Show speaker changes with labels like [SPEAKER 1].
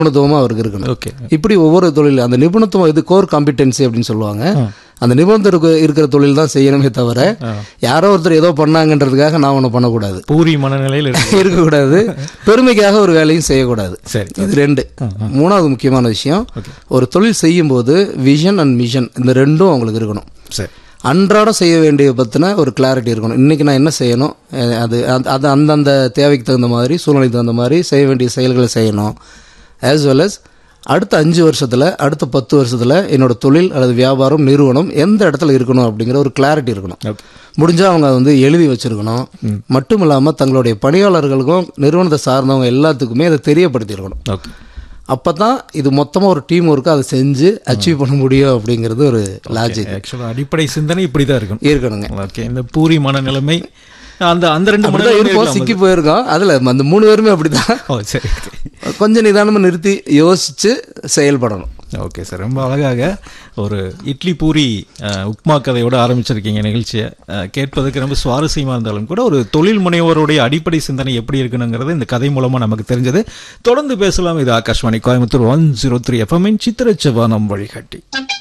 [SPEAKER 1] நிபுணத்துவமா அவருக்கு இருக்கணும்
[SPEAKER 2] ஓகே
[SPEAKER 1] இப்படி ஒவ்வொரு தொழில் அந்த நிபுணத்துவம் இது கோர் காம்பிடென்சி அப்படின்னு சொல்லுவாங்க அந்த நிபுணத்துவம் இருக்கிற தொழில் தான் செய்யணுமே தவிர யாரோ ஒருத்தர் ஏதோ பண்ணாங்கன்றதுக்காக நான் ஒன்று பண்ணக்கூடாது
[SPEAKER 2] பூரி மனநிலையில் இருக்கு
[SPEAKER 1] இருக்கக்கூடாது பெருமைக்காக ஒரு வேலையும் செய்யக்கூடாது
[SPEAKER 2] சரி
[SPEAKER 1] இது ரெண்டு மூணாவது முக்கியமான விஷயம் ஒரு தொழில் செய்யும்போது விஷன் அண்ட் மிஷன் இந்த ரெண்டும் அவங்களுக்கு இருக்கணும்
[SPEAKER 2] சரி
[SPEAKER 1] அன்றாடம் செய்ய வேண்டிய பற்றின ஒரு கிளாரிட்டி இருக்கணும் இன்றைக்கி நான் என்ன செய்யணும் அஹ் அது அது- அது அந்தந்த தேவைக்கு தகுந்த மாதிரி சூழ்நிலைக்கு தகுந்த மாதிரி செய்ய வேண்டிய செயல்களை செய்யணும் ஆஸ் வெல் as அடுத்த அஞ்சு வருஷத்தில் அடுத்த பத்து வருஷத்தில் என்னோட தொழில் அல்லது வியாபாரம் நிறுவனம் எந்த இடத்துல இருக்கணும் அப்படிங்கிற ஒரு கிளாரிட்டி இருக்கணும்
[SPEAKER 2] ஓகே
[SPEAKER 1] முடிஞ்சால் அவங்க வந்து எழுதி வச்சிருக்கணும் மட்டும் இல்லாமல் தங்களுடைய பணியாளர்களுக்கும் நிறுவனத்தை சார்ந்தவங்க எல்லாத்துக்குமே அதை தெரியப்படுத்தியிருக்கணும்
[SPEAKER 2] ஓகே
[SPEAKER 1] அப்போ தான் இது மொத்தமாக ஒரு டீம் ஒர்க்கு அதை செஞ்சு அச்சீவ் பண்ண முடியும் அப்படிங்கிறது ஒரு லாஜிக்
[SPEAKER 2] ஆக்சுவலாக அடிப்படை சிந்தனை இப்படி தான் இருக்கும்
[SPEAKER 1] இருக்கணுங்க
[SPEAKER 2] ஓகே இந்த பூரி மனநிலைமை அந்த அந்த ரெண்டு
[SPEAKER 1] அப்படிதான்
[SPEAKER 2] மனநிலைமை
[SPEAKER 1] இருப்போம் சிக்கி போயிருக்கோம் அதுல அந்த மூணு பேருமே அப்படிதான்
[SPEAKER 2] ஓ சரி
[SPEAKER 1] கொஞ்சம் நிதானமா நிறுத்தி யோசிச்சு செயல்படணும்
[SPEAKER 2] ஓகே சார் ரொம்ப அழகாக ஒரு இட்லி பூரி அஹ், உப்மா கதையோட ஆரம்பிச்சிருக்கீங்க நிகழ்ச்சியை அஹ், கேட்பதற்கு ரொம்ப சுவாரஸ்யமாக இருந்தாலும் கூட ஒரு தொழில் முனைவோருடைய அடிப்படை சிந்தனை எப்படி இருக்கணுங்கிறது இந்த கதை மூலமாக நமக்கு தெரிஞ்சது தொடர்ந்து பேசலாம் இது Akashvani Coimbatore one zero three எஃப்எம்மின் சித்திரச்சவானம் வழிகாட்டி